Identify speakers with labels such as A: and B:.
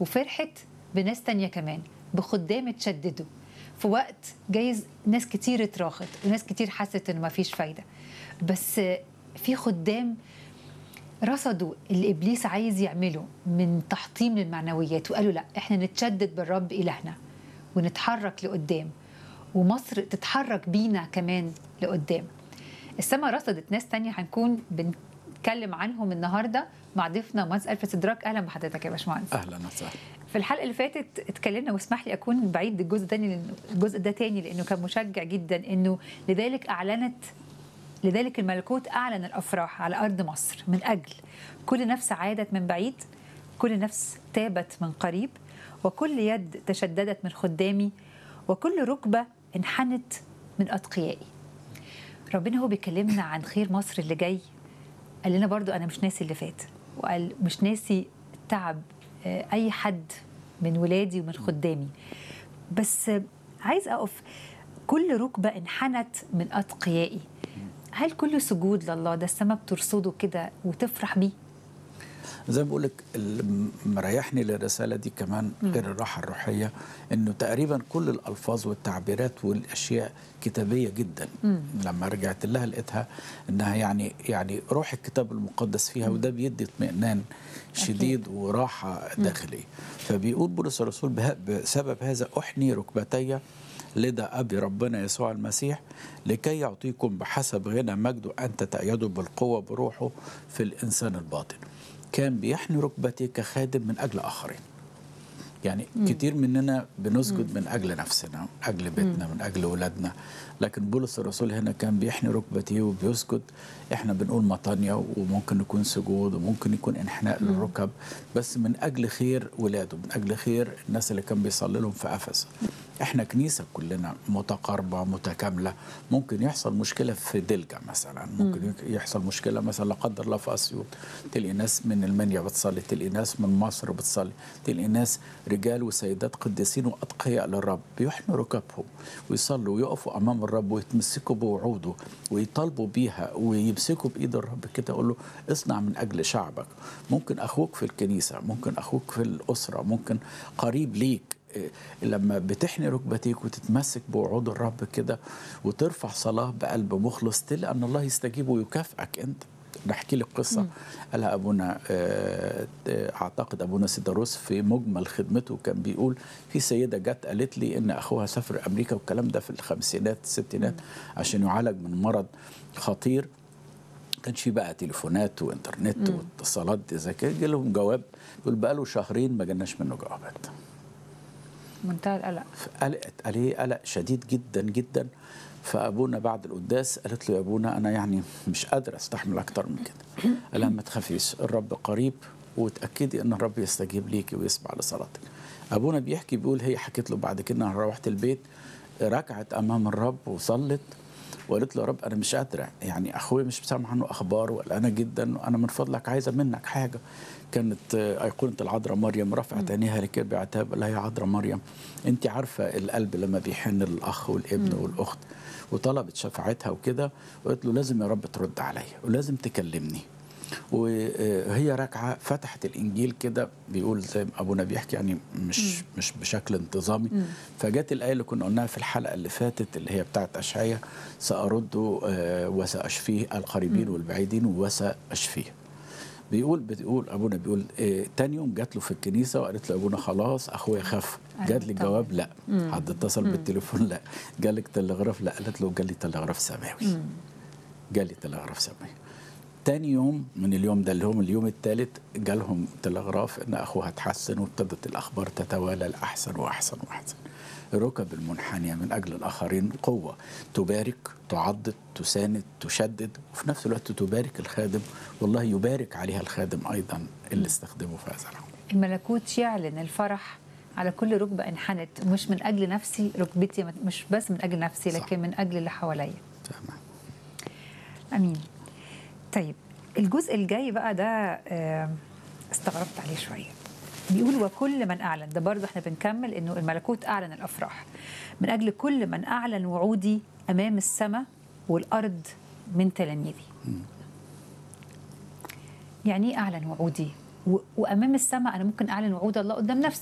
A: وفرحت بناس تانية كمان بخدام اتشددوا في وقت جايز ناس كتير اتراخت وناس كتير حست انه ما فيش فايده بس في خدام رصدوا اللي ابليس عايز يعمله من تحطيم للمعنويات وقالوا لا احنا نتشدد بالرب الهنا ونتحرك لقدام ومصر تتحرك بينا كمان لقدام السما رصدت ناس تانية هنكون بنتكلم عنهم النهارده مع ضيفنا مهندس الف استدراك اهلا بحضرتك يا باشمهندس
B: اهلا وسهلا
A: في الحلقه اللي فاتت اتكلمنا واسمح لي اكون بعيد الجزء تاني لأنه الجزء ده تاني لانه كان مشجع جدا انه لذلك اعلنت لذلك الملكوت اعلن الافراح على ارض مصر من اجل كل نفس عادت من بعيد كل نفس تابت من قريب وكل يد تشددت من خدامي وكل ركبه انحنت من اتقيائي ربنا هو بيكلمنا عن خير مصر اللي جاي قال لنا برضو انا مش ناسي اللي فات وقال مش ناسي تعب آه، اي حد من ولادي ومن خدامي بس آه، عايز اقف كل ركبه انحنت من اتقيائي هل كل سجود لله ده السماء بترصده كده وتفرح بيه
B: زي ما بقول لك اللي مريحني للرساله دي كمان غير الراحه الروحيه انه تقريبا كل الالفاظ والتعبيرات والاشياء كتابيه جدا لما رجعت لها لقيتها انها يعني يعني روح الكتاب المقدس فيها وده بيدي اطمئنان شديد وراحه داخليه فبيقول بولس الرسول به- بسبب هذا احني ركبتي لدى ابي ربنا يسوع المسيح لكي يعطيكم بحسب غنى مجده ان تتأيدوا بالقوه بروحه في الانسان الباطن كان بيحني ركبتي كخادم من اجل اخرين يعني مم. كتير مننا بنسجد مم. من اجل نفسنا من اجل بيتنا من اجل اولادنا لكن بولس الرسول هنا كان بيحني ركبتي وبيسجد احنا بنقول مطانية وممكن يكون سجود وممكن يكون انحناء للركب بس من اجل خير ولاده من اجل خير الناس اللي كان بيصلي لهم في افسس احنا كنيسه كلنا متقاربه متكامله ممكن يحصل مشكله في دلجه مثلا ممكن يحصل مشكله مثلا لا قدر الله في اسيوط تلاقي ناس من المنيا بتصلي تلاقي ناس من مصر بتصلي تلاقي ناس رجال وسيدات قديسين واتقياء للرب بيحنوا ركبهم ويصلوا ويقفوا امام الرب ويتمسكوا بوعوده ويطالبوا بيها ويمسكوا بايد الرب كده يقول له اصنع من اجل شعبك ممكن اخوك في الكنيسه ممكن اخوك في الاسره ممكن قريب ليك إيه، لما بتحني ركبتيك وتتمسك بوعود الرب كده وترفع صلاة بقلب مخلص تلاقي أن الله يستجيب ويكافئك أنت نحكي لك قصة قالها أبونا آه، آه، أعتقد أبونا سيداروس في مجمل خدمته كان بيقول في سيدة جت قالت لي إن أخوها سافر أمريكا والكلام ده في الخمسينات الستينات عشان يعالج من مرض خطير كانش في بقى تليفونات وانترنت واتصالات زي كده جه لهم جواب بيقول بقى له شهرين ما جالناش منه جوابات
A: منتهى القلق
B: قلقت عليه قلق شديد جدا جدا فابونا بعد القداس قالت له يا ابونا انا يعني مش قادر استحمل اكتر من كده قال لها ما تخافيش الرب قريب وتاكدي ان الرب يستجيب ليكي ويسمع لصلاتك ابونا بيحكي بيقول هي حكت له بعد كده انا روحت البيت ركعت امام الرب وصلت وقالت له يا رب انا مش قادره يعني اخويا مش سامع عنه اخبار وقلقانه جدا وانا من فضلك عايزه منك حاجه كانت آه، ايقونه العذراء مريم رفعت عينيها لكي بعتاب قال لها يا عذراء مريم انت عارفه القلب لما بيحن للاخ والابن والاخت وطلبت شفاعتها وكده وقالت له لازم يا رب ترد عليا ولازم تكلمني وهي راكعه فتحت الانجيل كده بيقول زي ما ابونا بيحكي يعني مش مش بشكل انتظامي فجت الايه اللي كنا قلناها في الحلقه اللي فاتت اللي هي بتاعت اشعياء سارد آه، وساشفيه القريبين والبعيدين وساشفيه بيقول بتقول ابونا بيقول إيه تاني يوم جات له في الكنيسه وقالت له ابونا خلاص اخويا خف
A: أيوة
B: جات لي
A: طبعاً.
B: جواب لا حد اتصل بالتليفون لا جالك تلغراف لا قالت له جالي تلغراف سماوي جالي تلغراف سماوي تاني يوم من اليوم ده اللي هم اليوم الثالث جالهم تلغراف ان اخوها اتحسن وابتدت الاخبار تتوالى لاحسن واحسن واحسن الركب المنحنيه من اجل الاخرين قوه تبارك تعضد تساند تشدد وفي نفس الوقت تبارك الخادم والله يبارك عليها الخادم ايضا اللي استخدمه في هذا الامر
A: الملكوت يعلن الفرح على كل ركبة انحنت مش من أجل نفسي ركبتي مش بس من أجل نفسي
B: صح.
A: لكن من أجل اللي حواليا
B: تمام
A: أمين طيب الجزء الجاي بقى ده آه، استغربت عليه شوية بيقول وكل من أعلن ده برضه احنا بنكمل إنه الملكوت أعلن الأفراح من أجل كل من أعلن وعودي أمام السماء والأرض من تلاميذي يعني إيه أعلن وعودي و- وامام السماء انا ممكن اعلن وعود الله قدام نفسي